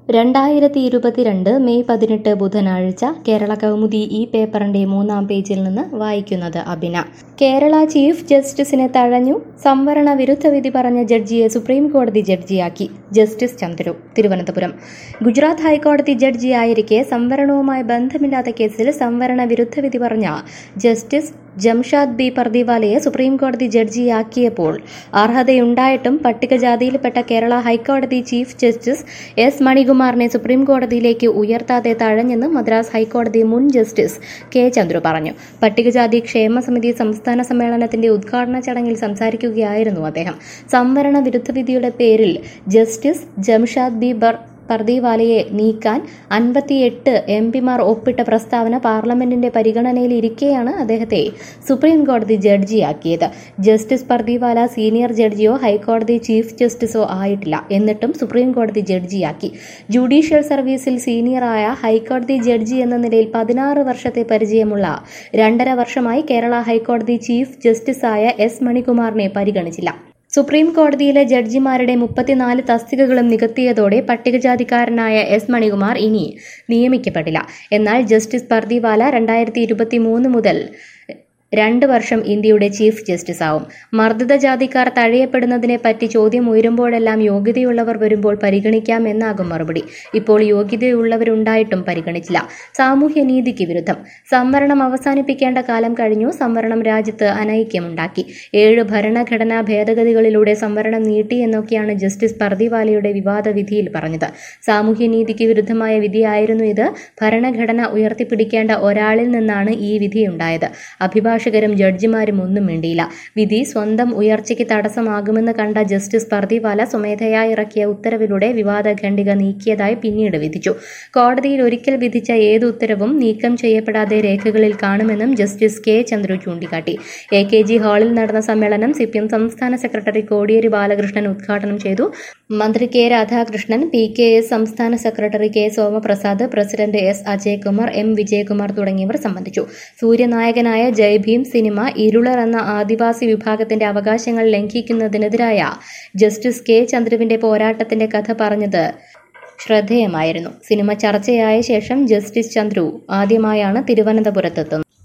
രണ്ടായിരത്തി ഇരുപത്തിരണ്ട് മെയ് പതിനെട്ട് ബുധനാഴ്ച കേരള കൗമുദി ഈ പേപ്പറിന്റെ മൂന്നാം പേജിൽ നിന്ന് വായിക്കുന്നത് അബിന കേരള ചീഫ് ജസ്റ്റിസിനെ തഴഞ്ഞു സംവരണ വിരുദ്ധ വിധി പറഞ്ഞ ജഡ്ജിയെ സുപ്രീം കോടതി ജഡ്ജിയാക്കി ജസ്റ്റിസ് ചന്ദ്രു തിരുവനന്തപുരം ഗുജറാത്ത് ഹൈക്കോടതി ജഡ്ജിയായിരിക്കെ സംവരണവുമായി ബന്ധമില്ലാത്ത കേസിൽ സംവരണ വിരുദ്ധ വിധി പറഞ്ഞ ജസ്റ്റിസ് ജംഷാദ് ബി പർദിവാലയെ സുപ്രീം കോടതി ജഡ്ജിയാക്കിയപ്പോൾ അർഹതയുണ്ടായിട്ടും പട്ടികജാതിയിൽപ്പെട്ട കേരള ഹൈക്കോടതി ചീഫ് ജസ്റ്റിസ് എസ് മണികുമാറിനെ സുപ്രീം കോടതിയിലേക്ക് ഉയർത്താതെ തഴഞ്ഞെന്ന് മദ്രാസ് ഹൈക്കോടതി മുൻ ജസ്റ്റിസ് കെ ചന്ദ്രു പറഞ്ഞു പട്ടികജാതി ക്ഷേമ സമിതി സംസ്ഥാന സമ്മേളനത്തിന്റെ ഉദ്ഘാടന ചടങ്ങിൽ സംസാരിക്കുകയായിരുന്നു അദ്ദേഹം സംവരണ വിരുദ്ധ വിധിയുടെ പേരിൽ ജസ്റ്റിസ് ജംഷാദ് ബി ബർ പർദിവാലയെ നീക്കാൻ അൻപത്തിയെട്ട് എം പിമാർ ഒപ്പിട്ട പ്രസ്താവന പാർലമെന്റിന്റെ പരിഗണനയിൽ ഇരിക്കെയാണ് അദ്ദേഹത്തെ സുപ്രീം കോടതി ജഡ്ജിയാക്കിയത് ജസ്റ്റിസ് പർദിവാല സീനിയർ ജഡ്ജിയോ ഹൈക്കോടതി ചീഫ് ജസ്റ്റിസോ ആയിട്ടില്ല എന്നിട്ടും സുപ്രീം കോടതി ജഡ്ജിയാക്കി ജുഡീഷ്യൽ സർവീസിൽ സീനിയറായ ഹൈക്കോടതി ജഡ്ജി എന്ന നിലയിൽ പതിനാറ് വർഷത്തെ പരിചയമുള്ള രണ്ടര വർഷമായി കേരള ഹൈക്കോടതി ചീഫ് ജസ്റ്റിസായ എസ് മണികുമാറിനെ പരിഗണിച്ചില്ല സുപ്രീം കോടതിയിലെ ജഡ്ജിമാരുടെ മുപ്പത്തിനാല് തസ്തികകളും നികത്തിയതോടെ പട്ടികജാതിക്കാരനായ എസ് മണികുമാർ ഇനി നിയമിക്കപ്പെട്ടില്ല എന്നാൽ ജസ്റ്റിസ് പർദിവാല രണ്ടായിരത്തി ഇരുപത്തി മൂന്ന് മുതൽ രണ്ട് വർഷം ഇന്ത്യയുടെ ചീഫ് ജസ്റ്റിസ് ആവും മർദ്ദിത ജാതിക്കാർ തഴയപ്പെടുന്നതിനെ പറ്റി ചോദ്യം ഉയരുമ്പോഴെല്ലാം യോഗ്യതയുള്ളവർ വരുമ്പോൾ പരിഗണിക്കാം എന്നാകും മറുപടി ഇപ്പോൾ യോഗ്യതയുള്ളവരുണ്ടായിട്ടും പരിഗണിച്ചില്ല സാമൂഹ്യനീതിക്ക് വിരുദ്ധം സംവരണം അവസാനിപ്പിക്കേണ്ട കാലം കഴിഞ്ഞു സംവരണം രാജ്യത്ത് അനൈക്യമുണ്ടാക്കി ഏഴ് ഭരണഘടനാ ഭേദഗതികളിലൂടെ സംവരണം നീട്ടി എന്നൊക്കെയാണ് ജസ്റ്റിസ് പർദിവാലയുടെ വിവാദ വിധിയിൽ പറഞ്ഞത് സാമൂഹ്യനീതിക്ക് വിരുദ്ധമായ വിധിയായിരുന്നു ഇത് ഭരണഘടന ഉയർത്തിപ്പിടിക്കേണ്ട ഒരാളിൽ നിന്നാണ് ഈ വിധിയുണ്ടായത് അഭിഭാഷകരും ജഡ്ജിമാരും ഒന്നും മിണ്ടിയില്ല വിധി സ്വന്തം ഉയർച്ചയ്ക്ക് തടസ്സമാകുമെന്ന് കണ്ട ജസ്റ്റിസ് പർദിവാല സ്വമേധയാ ഇറക്കിയ ഉത്തരവിലൂടെ വിവാദ ഖണ്ഡിക നീക്കിയതായി പിന്നീട് വിധിച്ചു കോടതിയിൽ ഒരിക്കൽ വിധിച്ച ഏത് ഉത്തരവും നീക്കം ചെയ്യപ്പെടാതെ രേഖകളിൽ കാണുമെന്നും ജസ്റ്റിസ് കെ ചന്ദ്രു ചൂണ്ടിക്കാട്ടി എ കെ ജി ഹാളിൽ നടന്ന സമ്മേളനം സി സംസ്ഥാന സെക്രട്ടറി കോടിയേരി ബാലകൃഷ്ണൻ ഉദ്ഘാടനം ചെയ്തു മന്ത്രി K Radhakrishnan P K S സംസ്ഥാന secretary K Somaprasad president S Ajaykumar M Vijayakumar തുടങ്ങിയവർ സംബന്ധിച്ചു സൂര്യനായകനായ ജയ് ഭീം സിനിമ ഇരുളർ എന്ന ആദിവാസി വിഭാഗത്തിന്റെ അവകാശങ്ങൾ ലംഘിക്കുന്നതിനെതിരായ ജസ്റ്റിസ് കെ ചന്ദ്രുവിന്റെ പോരാട്ടത്തിന്റെ കഥ പറഞ്ഞത് ശ്രദ്ധേയമായിരുന്നു സിനിമ ചർച്ചയായ ശേഷം ജസ്റ്റിസ് ചന്ദ്രു ആദ്യമായാണ് തിരുവനന്തപുരത്തെത്തുന്നത്